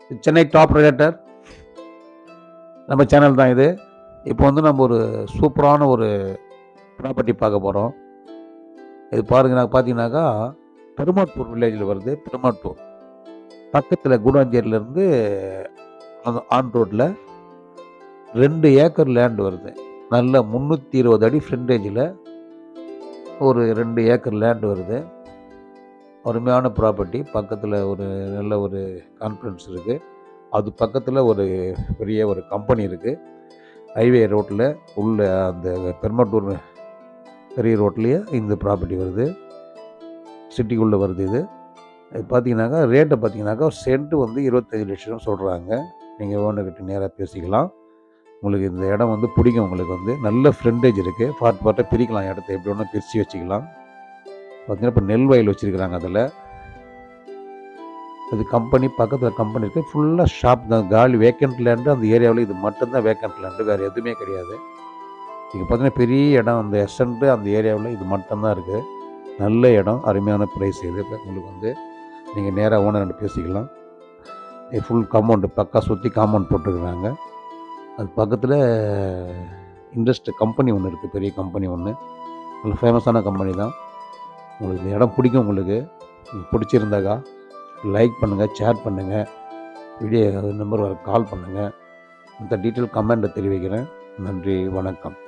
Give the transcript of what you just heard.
Chennai top ரிலேட்டர் நம்ம channel தான் இது இப்போ வந்து நம்ம ஒரு சூப்பரான ஒரு ப்ராப்பர்ட்டி பார்க்க போகிறோம் இது பாருங்க நான் பார்த்தீங்கன்னாக்கா பெருமாட்டூர் வில்லேஜில் வருது பெருமாட்டூர் பக்கத்தில் குடாஞ்சேரியிலேருந்து அந்த ஆன் ரோட்டில் ரெண்டு ஏக்கர் லேண்ட் வருது நல்ல முந்நூற்றி இருபது அடி ஃப்ரண்டேஜில் ஒரு ரெண்டு ஏக்கர் லேண்ட் வருது அருமையான ப்ராப்பர்ட்டி பக்கத்தில் ஒரு நல்ல ஒரு கான்ஃபரன்ஸ் இருக்குது அது பக்கத்தில் ஒரு பெரிய ஒரு கம்பெனி இருக்குது ஹைவே ரோட்டில் உள்ள அந்த பெருமாட்டூர் பெரிய ரோட்லேயே இந்த ப்ராப்பர்ட்டி வருது சிட்டிக்குள்ளே வருது இது இது பார்த்தீங்கன்னாக்கா ரேட்டை பார்த்தீங்கன்னாக்கா ஒரு சென்ட்டு வந்து இருபத்தஞ்சி லட்சம் சொல்கிறாங்க நீங்கள் ஓனர்கிட்ட நேராக பேசிக்கலாம் உங்களுக்கு இந்த இடம் வந்து பிடிக்கும் உங்களுக்கு வந்து நல்ல ஃப்ரெண்டேஜ் இருக்குது பார்ட் பார்ட்டாக பிரிக்கலாம் இடத்த எப்படி ஒன்றா பிரித்து வச்சுக்கலாம் பார்த்தீங்கன்னா இப்போ நெல் வயல் வச்சுருக்குறாங்க அதில் அது கம்பெனி பக்கத்தில் கம்பெனி இருக்குது ஃபுல்லாக ஷாப் தான் காலி வேக்கண்ட் லேண்டு அந்த ஏரியாவில் இது மட்டும்தான் வேக்கண்ட் லேண்டு வேறு எதுவுமே கிடையாது இங்கே பார்த்தீங்கன்னா பெரிய இடம் அந்த எசன்ட்டு அந்த ஏரியாவில் இது மட்டும்தான் இருக்குது நல்ல இடம் அருமையான ப்ரைஸ் இது இப்ப உங்களுக்கு வந்து நீங்கள் நேராக ஓனர் பேசிக்கலாம் இது ஃபுல் காம்பவுண்டு பக்கா சுற்றி காம்பவுண்ட் போட்டுருக்குறாங்க அது பக்கத்தில் இண்டஸ்ட்ரி கம்பெனி ஒன்று இருக்குது பெரிய கம்பெனி ஒன்று நல்ல ஃபேமஸான கம்பெனி தான் உங்களுக்கு இந்த இடம் பிடிக்கும் உங்களுக்கு உங்களுக்கு பிடிச்சிருந்தாக்கா லைக் பண்ணுங்கள் ஷேர் பண்ணுங்கள் வீடியோ நம்பர் வர கால் பண்ணுங்கள் மற்ற டீட்டெயில் கமெண்ட்டை தெரிவிக்கிறேன் நன்றி வணக்கம்